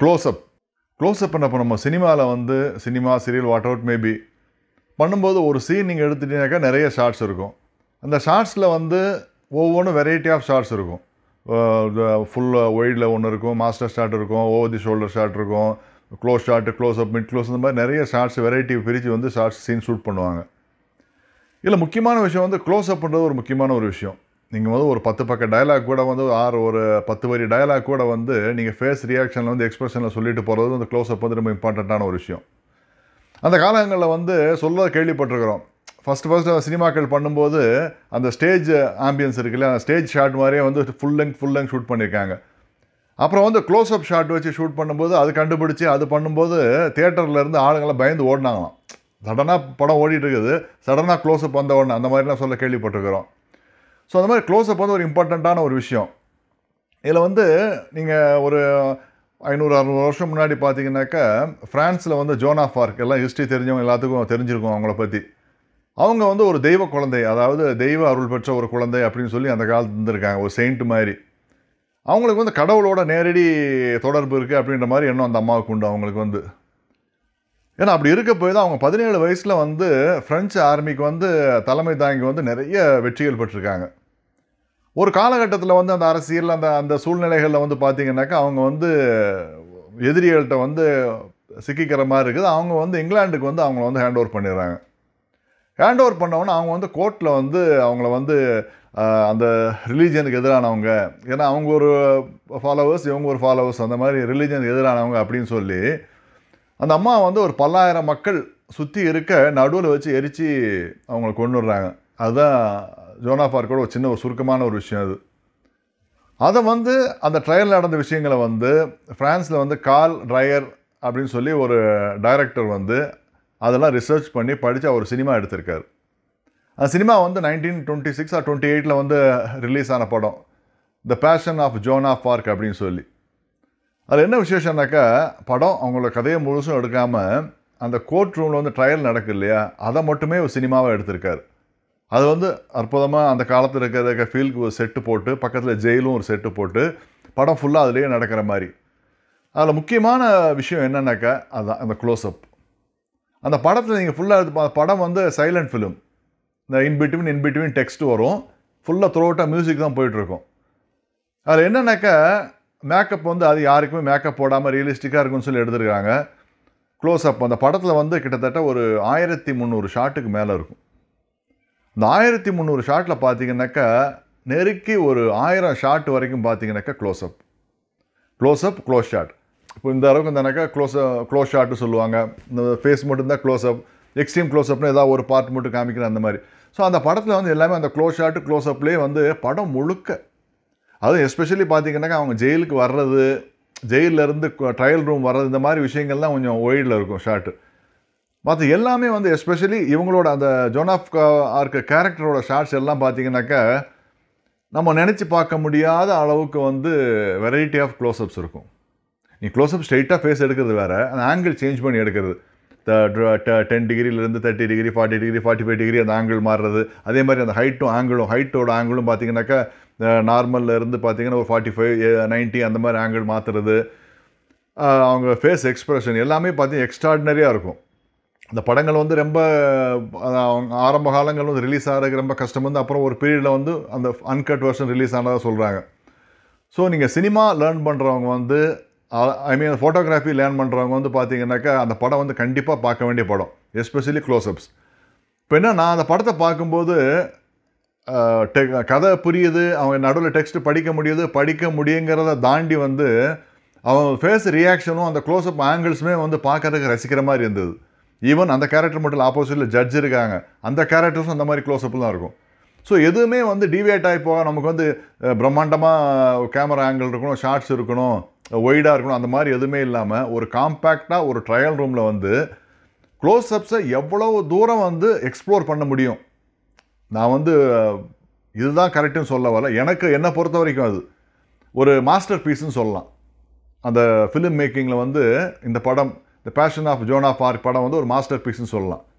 close-up close-up பண்ணப்போ நம்ம சினிமாவில் வந்து cinema serial what out maybe பண்ணும்போது ஒரு சீன் நீங்கள் எடுத்துட்டீங்கன்னாக்கா நிறைய ஷார்ட்ஸ் இருக்கும் அந்த ஷார்ட்ஸில் வந்து ஒவ்வொன்றும் வெரைட்டி ஆஃப் ஷார்ட்ஸ் இருக்கும் ஃபுல் ஒய்டில் ஒன்று இருக்கும் மாஸ்டர் ஷாட் இருக்கும் ஓவர் தி ஷோல்டர் ஷாட் இருக்கும் close shot close up mid close இந்த மாதிரி நிறைய ஷார்ட்ஸ் வெரைட்டி பிரித்து வந்து ஷார்ட்ஸ் சீன் ஷூட் பண்ணுவாங்க இதில் முக்கியமான விஷயம் வந்து க்ளோஸ் அப்ன்றது ஒரு முக்கியமான ஒரு விஷயம் நீங்கள் வந்து ஒரு பத்து பக்க டயலாக் கூட வந்து ஆறு ஒரு பத்து வரி டயலாக் கூட வந்து நீங்கள் ஃபேஸ் ரியாக்ஷனில் வந்து எக்ஸ்பிரஷனில் சொல்லிட்டு போகிறது அந்த க்ளோஸ் அப் வந்து ரொம்ப இம்பார்ட்டண்ட்டான ஒரு விஷயம் அந்த காலங்களில் வந்து சொல்ல கேள்விப்பட்டிருக்கிறோம் ஃபஸ்ட்டு ஃபஸ்ட்டு சினிமாக்கள் பண்ணும்போது அந்த ஸ்டேஜ் ஆம்பியன்ஸ் இருக்குல்ல அந்த ஸ்டேஜ் ஷாட் மாதிரியே வந்து full length full length shoot பண்ணியிருக்காங்க அப்புறம் வந்து க்ளோஸ் அப் ஷாட் வச்சு ஷூட் பண்ணும்போது அது கண்டுபிடிச்சி அது பண்ணும்போது தேட்டரில் இருந்து ஆளுங்களாம் பயந்து ஓடினாங்களாம் சடனாக படம் ஓடிட்டு இருக்குது சடனாக க்ளோஸ் அப் வந்த உடனே அந்த மாதிரிலாம் சொல்ல கேள்விப்பட்டிருக்கிறோம் ஸோ அந்த மாதிரி க்ளோஸ் அப் வந்து ஒரு இம்பார்ட்டண்ட்டான ஒரு விஷயம் இதில் வந்து நீங்கள் ஒரு ஐநூறு அறுநூறு வருஷம் முன்னாடி பார்த்தீங்கன்னாக்கா ஃப்ரான்ஸில் வந்து ஜோனா ஃபார்க் எல்லாம் ஹிஸ்ட்ரி தெரிஞ்சவங்க எல்லாத்துக்கும் தெரிஞ்சிருக்கும் அவங்கள பற்றி அவங்க வந்து ஒரு தெய்வ குழந்தை அதாவது தெய்வ அருள் பெற்ற ஒரு குழந்தை அப்படின்னு சொல்லி அந்த காலத்து இருந்திருக்காங்க ஒரு செயின்ட் மாதிரி அவங்களுக்கு வந்து கடவுளோட நேரடி தொடர்பு இருக்குது அப்படின்ற மாதிரி எண்ணம் அந்த அம்மாவுக்கு உண்டு அவங்களுக்கு வந்து ஏன்னா அப்படி இருக்க போய் தான் அவங்க பதினேழு வயசில் வந்து ஃப்ரெஞ்சு ஆர்மிக்கு வந்து தலைமை தாங்கி வந்து நிறைய வெற்றிகள் பெற்றிருக்காங்க ஒரு காலகட்டத்தில் வந்து அந்த அரசியல் அந்த அந்த சூழ்நிலைகளில் வந்து பார்த்தீங்கன்னாக்கா அவங்க வந்து எதிரிகள்கிட்ட வந்து சிக்கிக்கிற மாதிரி இருக்குது அவங்க வந்து இங்கிலாந்துக்கு வந்து அவங்கள வந்து ஹேண்ட் ஓவர் பண்ணிடுறாங்க ஹேண்ட் ஓவர் பண்ணவொன்னே அவங்க வந்து கோர்ட்டில் வந்து அவங்கள வந்து ஆஹ், அந்த ரிலீஜனுக்கு எதிரானவங்க ஏன்னா அவங்க ஒரு ஃபாலோவர்ஸ் இவங்க ஒரு ஃபாலோவர்ஸ் அந்த மாதிரி ரிலீஜனுக்கு எதிரானவங்க அப்படின்னு சொல்லி அந்த அம்மா வந்து ஒரு பல்லாயிரம் மக்கள் சுற்றி இருக்க நடுவில் வச்சு எரித்து அவங்கள கொண்டு வர்றாங்க அதுதான் ஜோனா பார்க்கோட ஒரு சின்ன ஒரு சுருக்கமான ஒரு விஷயம் அது அதை வந்து அந்த ட்ரையல் நடந்த விஷயங்களை வந்து ஃப்ரான்ஸில் வந்து கால் ட்ரையர் அப்படின்னு சொல்லி ஒரு டைரக்டர் வந்து அதெல்லாம் ரிசர்ச் பண்ணி படித்து அவர் சினிமா எடுத்திருக்காரு அந்த சினிமா வந்து nineteen twenty six or twenty எயிட்டில் வந்து ரிலீஸ் ஆன படம் the passion of Joan of Arc அப்படின்னு சொல்லி அதில் என்ன விசேஷம்னாக்கா படம் அவங்களோட கதையை முழுசும் எடுக்காமல் அந்த கோர்ட் ரூமில் வந்து ட்ரையல் நடக்கு இல்லையா அதை மட்டுமே ஒரு சினிமாவை எடுத்திருக்காரு அது வந்து அற்புதமாக அந்த காலத்தில் இருக்கிற ஃபீல்டுக்கு ஒரு செட்டு போட்டு பக்கத்தில் ஜெயிலும் ஒரு செட்டு போட்டு படம் ஃபுல்லாக அதுலேயே நடக்கிற மாதிரி அதில் முக்கியமான விஷயம் என்னன்னாக்கா அதுதான் அந்த க்ளோஸ்அப் அந்த படத்தில் நீங்கள் ஃபுல்லாக எடுத்து பா- படம் வந்து சைலண்ட் ஃபிலிம் இந்த in between in between text வரும் ஃபுல்லாக த்ரோட்டாக மியூசிக் தான் போயிட்டுருக்கும் அதில் என்னன்னாக்கா மேக்கப் வந்து அது யாருக்குமே மேக்கப் போடாமல் ரியலிஸ்டிக்காக இருக்கும்னு சொல்லி எடுத்துருக்காங்க க்ளோஸ்அப் அந்த படத்தில் வந்து கிட்டத்தட்ட ஒரு ஆயிரத்தி முந்நூறு ஷாட்டுக்கு மேலே இருக்கும் இந்த ஆயிரத்தி முந்நூறு ஷாட்டில் பார்த்தீங்கன்னாக்கா நெருக்கி ஒரு ஆயிரம் ஷாட் வரைக்கும் பார்த்தீங்கன்னாக்கா க்ளோஸ்அப் க்ளோஸ்அப் க்ளோஸ் ஷாட் இப்போ இந்த அளவுக்கு இருந்தானாக்கா க்ளோஸ் க்ளோஸ் ஷாட்டு சொல்லுவாங்க இந்த ஃபேஸ் மட்டும் தான் க்ளோஸ்அப் எக்ஸ்ட்ரீம் க்ளோஸ்அப்னு ஏதாவது ஒரு பார்ட் மட்டும் காமிக்கிற அந்த மாதிரி ஸோ அந்த படத்தில் வந்து எல்லாமே அந்த க்ளோஸ் ஷாட்டு க்ளோஸ்அப்லேயே வந்து படம் முழுக்க அதுவும் எஸ்பெஷலி பார்த்தீங்கன்னாக்கா அவங்க ஜெயிலுக்கு வர்றது ஜெயில்ல இருந்து ட்ரையல் ரூம் வர்றது இந்த மாதிரி விஷயங்கள்லாம் கொஞ்சம் ஒயிடில் இருக்கும் ஷாட்டு மற்ற எல்லாமே வந்து எஸ்பெஷலி இவங்களோட அந்த ஜோன் ஆஃப் ஆர்க்க கேரக்டரோட ஷார்ட்ஸ் எல்லாம் பார்த்தீங்கன்னாக்கா நம்ம நினச்சி பார்க்க முடியாத அளவுக்கு வந்து வெரைட்டி ஆஃப் க்ளோஸ்அப்ஸ் இருக்கும் நீ க்ளோஸ்அப் ஸ்ட்ரைட்டாக ஃபேஸ் எடுக்கிறது வேறு அந்த ஆங்கிள் சேஞ்ச் பண்ணி எடுக்கிறது டென் டிகிரிலேருந்து thirty degree forty degree forty five degree அந்த ஆங்கிள் மாறுறது அதே மாதிரி அந்த ஹைட்டும் ஆங்கிளும் ஹைட்டோட ஆங்கிளும் பார்த்தீங்கன்னாக்கா நார்மலில் இருந்து பார்த்தீங்கன்னா ஒரு ஃபார்ட்டி ஃபைவ் நைன்ட்டி அந்த மாதிரி ஆங்கிள் மாற்றுறது அவங்க ஃபேஸ் எக்ஸ்பிரஷன் எல்லாமே பார்த்தீங்கன்னா எக்ஸ்ட்ராடினரியாக இருக்கும் அந்த படங்கள் வந்து ரொம்ப அஹ், அவங்க ஆரம்ப காலங்கள் வந்து ரிலீஸ் ஆகிறதுக்கு ரொம்ப கஷ்டம் வந்து அப்புறம் ஒரு பீரியடில் வந்து அந்த அன்கட் வெர்ஷன் ரிலீஸ் ஆனதாக சொல்கிறாங்க ஸோ நீங்கள் சினிமா லேர்ன் பண்ணுறவங்க வந்து ஐ மீன் ஃபோட்டோகிராஃபி லேர்ன் பண்ணுறவங்க வந்து பார்த்தீங்கன்னாக்கா அந்த படம் வந்து கண்டிப்பாக பார்க்க வேண்டிய படம் எஸ்பெஷலி க்ளோஸ்அப்ஸ் இப்போ என்ன நான் அந்த படத்தை பார்க்கும்போது அஹ், te- கதை புரியுது அவங்க நடுவில் டெக்ஸ்ட் படிக்க முடியுது படிக்க முடியுங்கிறத தாண்டி வந்து அவன் ஃபேஸ் ரியாக்ஷனும் அந்த க்ளோஸ்அப் ஆங்கிள்ஸுமே வந்து பார்க்கறதுக்கு ரசிக்கிற மாதிரி இருந்தது ஈவன் அந்த கேரக்டர் மட்டும் இல்லை ஆப்போசிட்டில் ஜட்ஜ் இருக்காங்க அந்த கேரக்டர்ஸும் அந்த மாதிரி க்ளோஸ்அப்பில் தான் இருக்கும் ஸோ எதுவுமே வந்து டிவியேட் ஆகி போக நமக்கு வந்து அஹ், பிரம்மாண்டமாக கேமரா ஆங்கிள் இருக்கணும் ஷார்ட்ஸ் இருக்கணும் ஒய்டாக இருக்கணும் அந்த மாதிரி எதுவுமே இல்லாமல் ஒரு காம்பேக்டாக ஒரு ட்ரையல் ரூமில் வந்து க்ளோஸ்அப்ஸை எவ்வளவு தூரம் வந்து எக்ஸ்ப்ளோர் பண்ண முடியும் நான் வந்து அஹ், இதுதான் கரெக்டுன்னு சொல்ல வரல எனக்கு என்னை பொறுத்த வரைக்கும் அது ஒரு மாஸ்டர் பீஸ்னு சொல்லலாம் அந்த ஃபிலிம் மேக்கிங்கில் வந்து இந்த படம் the passion of Joan of Arc படம் வந்து ஒரு மாஸ்டர் பீஸ்னு சொல்லலாம்